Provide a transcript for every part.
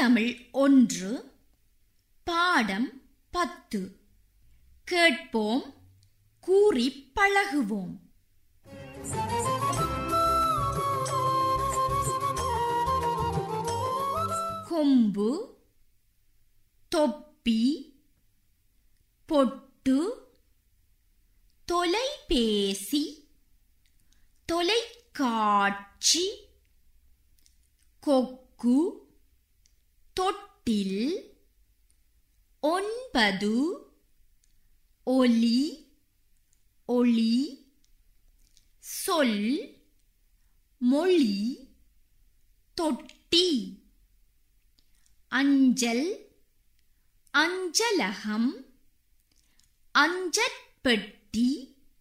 முத்தமிழ் ஒன்று பாடம் பத்து கேட்போம் கூறிப் பழகுவோம் கொம்பு தொப்பி பொட்டு தொலைபேசி தொலைக்காட்சி கொக்கு தொட்டில் ஒன்பது ஒலி ஒளி சொல் மொழி தொட்டி அஞ்சல் அஞ்சலகம் அஞ்சற்பெட்டி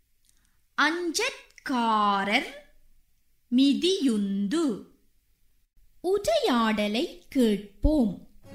அஞ்சற்காரர் மிதியுந்து உரையாடலை கேட்போம்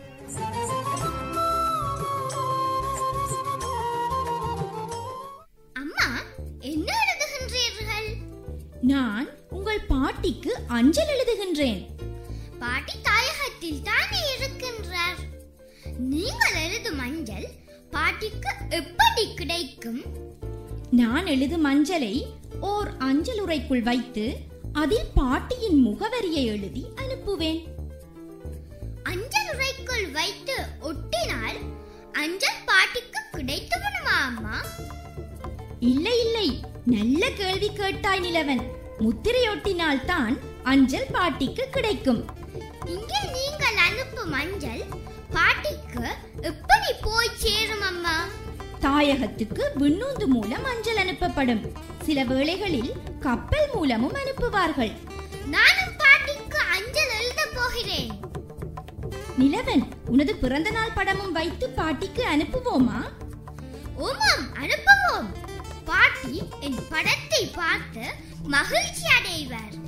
அம்மா என்ன எழுதுகின்றீர்கள் நான் உங்கள் பாட்டிக்கு அஞ்சல் எழுதுகின்றேன் பாட்டி தாயகத்தில் தானே இருக்கின்றார் நீங்கள் எழுதும் மஞ்சள் பாட்டிக்கு எப்படி கிடைக்கும் நான் எழுதும் அஞ்சலை ஓர் அஞ்சல் உறைக்குள் வைத்து அதில் பாட்டியின் முகவரியை எழுதி அனுப்புவேன் அஞ்சல் உறைக்குள் வைத்து ஒட்டினால் அஞ்சல் பாட்டிக்கு கிடைத்து விடுமா அம்மா இல்லை இல்லை நல்ல கேள்வி கேட்டாய் நிலவன் முத்திரையொட்டினால் தான் அஞ்சல் பாட்டிக்கு கிடைக்கும் இங்கே நீங்கள் அனுப்பும் மஞ்சள் பாட்டிக்கு எப்படி போய் சேரும் அம்மா தாயகத்துக்கு விண்ணூந்து மூலம் அஞ்சல் அனுப்பப்படும் சில வேளைகளில் கப்பல் மூலமும் அனுப்புவார்கள் நானும் பாட்டிக்கு அஞ்சல் எழுத போகிறேன் நிலவன் உனது பிறந்த நாள் படமும் வைத்து பாட்டிக்கு அனுப்புவோமா ஓமாம் அனுப்புவோம் பாட்டி என் படத்தை பார்த்து மகிழ்ச்சி அடைவார்